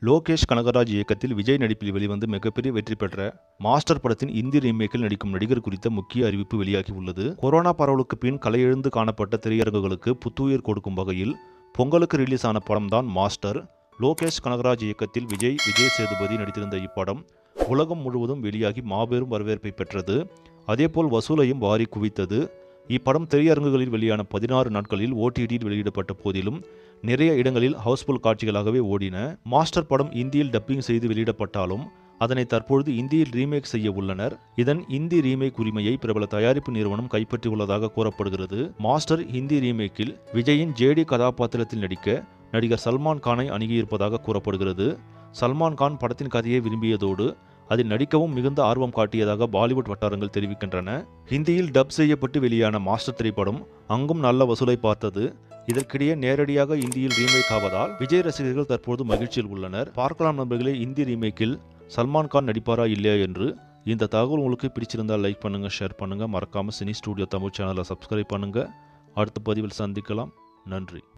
லோகேஷ் கனகராஜ் இயக்கத்தில் விஜய் நடிப்பில் வெளிவந்து மிகப்பெரிய வெற்றி பெற்ற மாஸ்டர் படத்தின் இந்தி ரீமேக்கில் நடிக்கும் நடிகர் குறித்த முக்கிய அறிவிப்பு வெளியாகி உள்ளது கொரோனா பரவலுக்கு பின் கலையெழுந்து காணப்பட்ட திரையரங்குகளுக்கு புத்துயிர் கொடுக்கும் வகையில் பொங்கலுக்கு ரிலீஸ் ஆன படம்தான் மாஸ்டர் லோகேஷ் கனகராஜ் இயக்கத்தில் விஜய் விஜய் சேதுபதி நடித்திருந்த இப்படம் உலகம் முழுவதும் வெளியாகி மாபெரும் வரவேற்பை பெற்றது அதேபோல் வசூலையும் வாரி குவித்தது இப்படம் திரையரங்குகளில் வெளியான பதினாறு நாட்களில் ஓடிடியில் வெளியிடப்பட்ட போதிலும் நிறைய இடங்களில் ஹவுஸ்ஃபுல் காட்சிகளாகவே ஓடின மாஸ்டர் படம் இந்தியில் டப்பிங் செய்து வெளியிடப்பட்டாலும் அதனை தற்பொழுது இந்தியில் ரீமேக் செய்ய உள்ளனர் இதன் இந்தி ரீமேக் உரிமையை பிரபல தயாரிப்பு நிறுவனம் கைப்பற்றியுள்ளதாக கூறப்படுகிறது மாஸ்டர் ஹிந்தி ரீமேக்கில் விஜயின் ஜேடி கதாபாத்திரத்தில் நடிக்க நடிகர் சல்மான் கானை அணுகியிருப்பதாக கூறப்படுகிறது சல்மான் கான் படத்தின் கதையை விரும்பியதோடு அதில் நடிக்கவும் மிகுந்த ஆர்வம் காட்டியதாக பாலிவுட் வட்டாரங்கள் தெரிவிக்கின்றன ஹிந்தியில் டப் செய்யப்பட்டு வெளியான மாஸ்டர் திரைப்படம் அங்கும் நல்ல வசூலை பார்த்தது இதற்கிடையே நேரடியாக இந்தியில் ரீமேக் ஆவதால் விஜய் ரசிகர்கள் தற்போது மகிழ்ச்சியில் உள்ளனர் பார்க்கலாம் நண்பர்களே இந்தி ரீமேக்கில் சல்மான் கான் நடிப்பாரா இல்லையா என்று இந்த தகவல் உங்களுக்கு பிடிச்சிருந்தால் லைக் பண்ணுங்க ஷேர் பண்ணுங்க மறக்காம சினி ஸ்டூடியோ தமிழ் சேனலை சப்ஸ்கிரைப் பண்ணுங்க அடுத்த பதிவில் சந்திக்கலாம் நன்றி